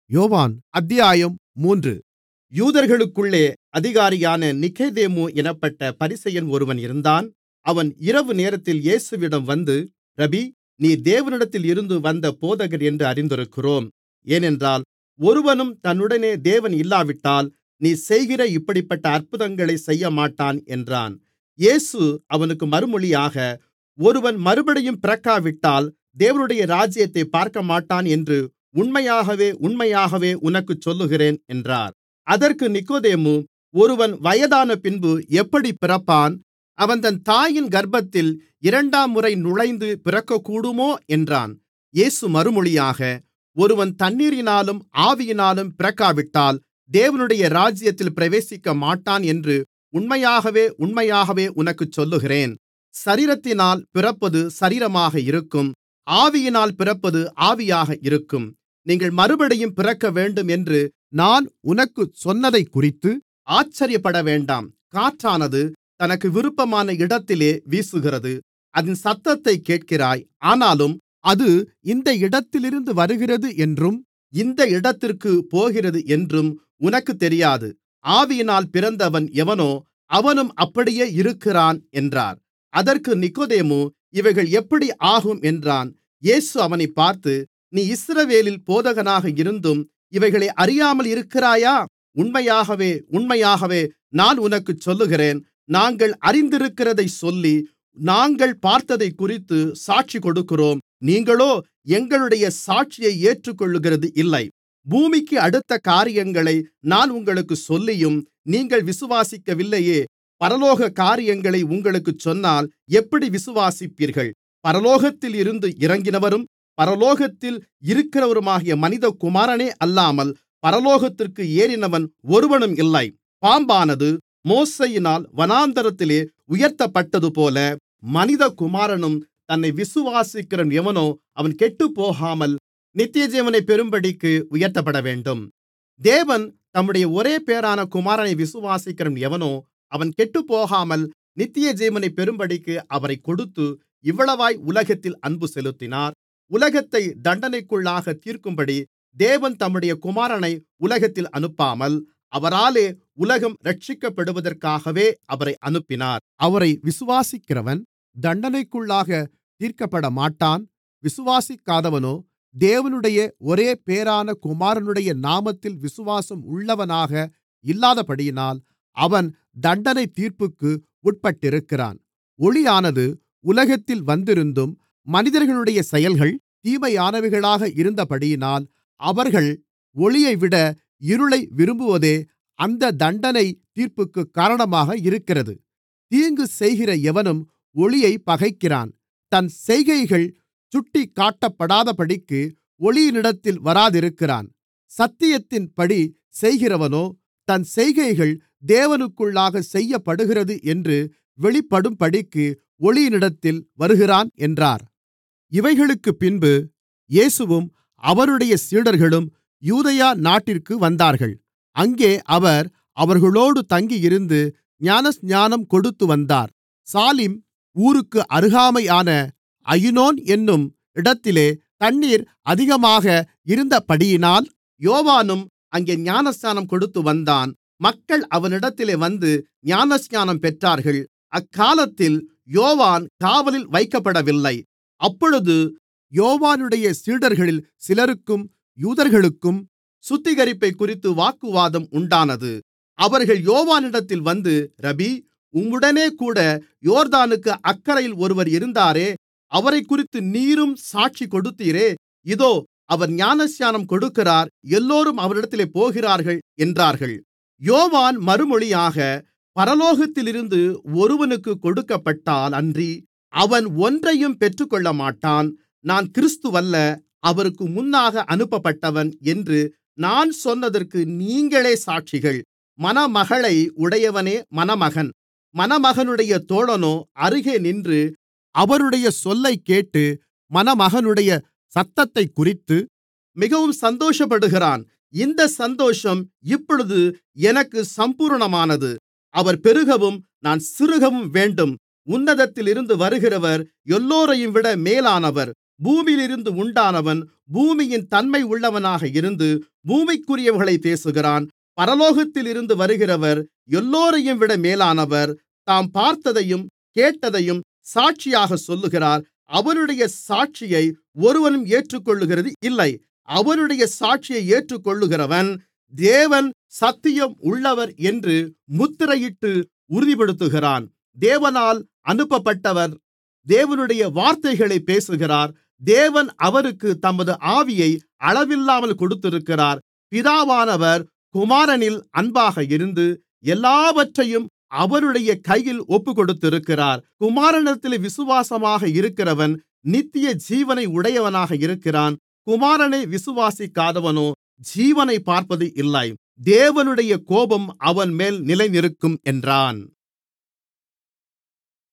யோவான் அத்தியாயம் மூன்று யூதர்களுக்குள்ளே அதிகாரியான நிக்கொதேமு என்னப்பட்ட பரிசேயன் ஒருவன் இருந்தான் அவன் இரவு நேரத்தில் இயேசுவிடம் வந்து ரபீ நீர் தேவனிடத்தில் இருந்து வந்த போதகர் என்று அறிந்திருக்கிறோம் ஏனென்றால் ஒருவனும் தன்னுடனே தேவன் இல்லாவிட்டால் நீர் செய்கிற இப்படிப்பட்ட அற்புதங்களைச் செய்யமாட்டான் என்றான் இயேசு அவனுக்கு மறுமொழியாக ஒருவன் மறுபடியும் பிறக்காவிட்டால் தேவனுடைய ராஜ்யத்தைப் பார்க்கமாட்டான் என்று உண்மையாகவே உண்மையாகவே உனக்குச் சொல்லுகிறேன் என்றார் அதற்கு நிக்கொதேமு ஒருவன் வயதானபின்பு எப்படிப் பிறப்பான் அவன் தன் தாயின் கர்ப்பத்தில் இரண்டாம்முறை நுழைந்து பிறக்கக்கூடுமோ என்றான் இயேசு மறுமொழியாக ஒருவன் தண்ணீரினாலும் ஆவியினாலும் பிறக்காவிட்டால் தேவனுடைய ராஜ்யத்தில் பிரவேசிக்கமாட்டான் என்று உண்மையாகவே உண்மையாகவே உனக்குச் சொல்லுகிறேன் சரீரத்தினால் பிறப்பது சரீரமாக இருக்கும் ஆவியினால் பிறப்பது ஆவியாக இருக்கும் நீங்கள் மறுபடியும் பிறக்கவேண்டும் என்று நான் உனக்குச் சொன்னதைக்குறித்து ஆச்சரியப்படவேண்டாம் காற்றானது தனக்கு விருப்பமான இடத்திலே வீசுகிறது அதின் சத்தத்தைக் கேட்கிறாய் ஆனாலும் அது இந்த இடத்திலிருந்து வருகிறது என்றும் இந்த இடத்திற்குப் போகிறது என்றும் உனக்குத் தெரியாது ஆவியினால் பிறந்தவன் எவனோ அவனும் அப்படியே இருக்கிறான் என்றார் அதற்கு நிக்கொதேமு இவைகள் எப்படி ஆகும் என்றான் இயேசு அவனைப் பார்த்து நீ இஸ்ரவேலில் போதகனாக இருந்தும் இவைகளை அறியாமல் இருக்கிறாயா உண்மையாகவே உண்மையாகவே நான் உனக்குச் சொல்லுகிறேன் நாங்கள் அறிந்திருக்கிறதைச் சொல்லி நாங்கள் பார்த்ததைக்குறித்து சாட்சி கொடுக்கிறோம் நீங்களோ எங்களுடைய சாட்சியை ஏற்றுக்கொள்ளுகிறது இல்லை பூமிக்கு அடுத்த காரியங்களை நான் உங்களுக்குச் சொல்லியும் நீங்கள் விசுவாசிக்கவில்லையே பரலோக காரியங்களை உங்களுக்குச் சொன்னால் எப்படி விசுவாசிப்பீர்கள் பரலோகத்தில் இருந்து இறங்கினவரும் பரலோகத்தில் இருக்கிறவருமாகிய மனிதகுமாரனே அல்லாமல் பரலோகத்திற்கு ஏறினவன் ஒருவனும் இல்லை பாம்பானது மோசையினால் வனாந்தரத்திலே உயர்த்தப்பட்டதுபோல மனிதகுமாரனும் தன்னை விசுவாசிக்கிறவன் எவனோ அவன் கெட்டுப்போகாமல் நித்தியஜீவனைப் பெறும்படிக்கு உயர்த்தப்படவேண்டும் தேவன் தம்முடைய ஒரேபேறான குமாரனை விசுவாசிக்கிறவன் எவனோ அவன் கெட்டுப்போகாமல் நித்தியஜீவனைப் பெறும்படிக்கு அவரைக் கொடுத்து இவ்வளவாய் உலகத்தில் அன்பு செலுத்தினார் உலகத்தை தண்டனைக்குள்ளாகத் தீர்க்கும்படி தேவன் தம்முடைய குமாரனை உலகத்தில் அனுப்பாமல் அவராலே உலகம் இரட்சிக்கப்படுவதற்காகவே அவரை அனுப்பினார் அவரை விசுவாசிக்கிறவன் தண்டனைக்குள்ளாகத் தீர்க்கப்படமாட்டான் விசுவாசிக்காதவனோ தேவனுடைய ஒரேபேறான குமாரனுடைய நாமத்தில் விசுவாசம் உள்ளவனாக இல்லாதபடியினால் அவன் தண்டனை தீர்ப்புக்கு உட்பட்டிருக்கிறான் ஒளியானது உலகத்தில் வந்திருந்தும் மனிதர்களுடைய செயல்கள் தீமையானவைகளாக இருந்தபடியினால் அவர்கள் ஒளியைவிட இருளை விரும்புவதே அந்த தண்டனை தீர்ப்புக்குக் காரணமாக இருக்கிறது தீங்கு செய்கிற எவனும் ஒளியைப் பகைக்கிறான் தன் செய்கைகள் சுட்டிக்காட்டப்படாதபடிக்கு ஒளியினிடத்தில் வராதிருக்கிறான் சத்தியத்தின்படி செய்கிறவனோ தன் செய்கைகள் தேவனுக்குள்ளாகச் செய்யப்படுகிறது என்று வெளிப்படும்படிக்கு ஒளியினிடத்தில் வருகிறான் என்றார் இவைகளுக்குப் பின்பு இயேசுவும் அவருடைய சீடர்களும் யூதேயா நாட்டிற்கு வந்தார்கள் அங்கே அவர் அவர்களோடு தங்கியிருந்து ஞானஸ்நானம் கொடுத்துவந்தார் சாலிம் ஊருக்கு அருகாமையான அயினோன் என்னும் இடத்திலே தண்ணீர் அதிகமாக இருந்தபடியினால் யோவானும் அங்கே ஞானஸ்நானம் கொடுத்துவந்தான் மக்கள் அவனிடத்திலே வந்து ஞானஸ்நானம் பெற்றார்கள் அக்காலத்தில் யோவான் காவலில் வைக்கப்படவில்லை அப்பொழுது யோவானுடைய சீடர்களில் சிலருக்கும் யூதர்களுக்கும் சுத்திகரிப்பைக்குறித்து வாக்குவாதம் உண்டானது அவர்கள் யோவானிடத்தில் வந்து ரபீ உம்முடனே கூட யோர்தானுக்கு அக்கரையில் ஒருவர் இருந்தாரே அவரைக்குறித்து நீரும் சாட்சி கொடுத்தீரே இதோ அவர் ஞானஸ்நானம் கொடுக்கிறார் எல்லோரும் அவரிடத்திலே போகிறார்கள் என்றார்கள் யோவான் மறுமொழியாக பரலோகத்திலிருந்து ஒருவனுக்கு கொடுக்கப்பட்டால் அன்றி அவன் ஒன்றையும் பெற்றுக்கொள்ளமாட்டான் நான் கிறிஸ்துவல்ல அவருக்கு முன்னாக அனுப்பப்பட்டவன் என்று நான் சொன்னதற்கு நீங்களே சாட்சிகள் மணமகளை உடையவனே மணமகன் மணமகனுடைய தோழனோ அருகே நின்று அவருடைய சொல்லைக் கேட்டு மணமகனுடைய சத்தத்தைக்குறித்து மிகவும் சந்தோஷப்படுகிறான் இந்த சந்தோஷம் இப்பொழுது எனக்கு சம்பூரணமானது அவர் பெருகவும் நான் சிறுகவும் வேண்டும் உன்னதத்திலிருந்து வருகிறவர் எல்லோரையும் விட மேலானவர் பூமியிலிருந்து உண்டானவன் பூமியின் தன்மை உள்ளவனாக இருந்து பூமிக்குரியவைகளை பேசுகிறான் பரலோகத்திலிருந்து வருகிறவர் எல்லோரையும் விட மேலானவர் தாம் பார்த்ததையும் கேட்டதையும் சாட்சியாக சொல்லுகிறார் அவருடைய சாட்சியை ஒருவனும் ஏற்றுக்கொள்ளுகிறது இல்லை அவருடைய சாட்சியை ஏற்றுக்கொள்ளுகிறவன் தேவன் சத்தியம் உள்ளவர் என்று முத்திரையிட்டு உறுதிப்படுத்துகிறான் தேவனால் அனுப்பப்பட்டவர் தேவனுடைய வார்த்தைகளை பேசுகிறார் தேவன் அவருக்கு தமது ஆவியை அளவில்லாமல் கொடுத்திருக்கிறார் பிதாவானவர் குமாரனில் அன்பாக இருந்து எல்லாவற்றையும் அவருடைய கையில் ஒப்புக்கொடுத்திருக்கிறார் குமாரனிடத்தில் விசுவாசமாக இருக்கிறவன் நித்திய ஜீவனை உடையவனாக இருக்கிறான் குமாரனை விசுவாசிக்காதவனோ ஜீவனை பார்ப்பது இல்லை தேவனுடைய கோபம் அவன் மேல் நிலைநிற்கும் என்றான்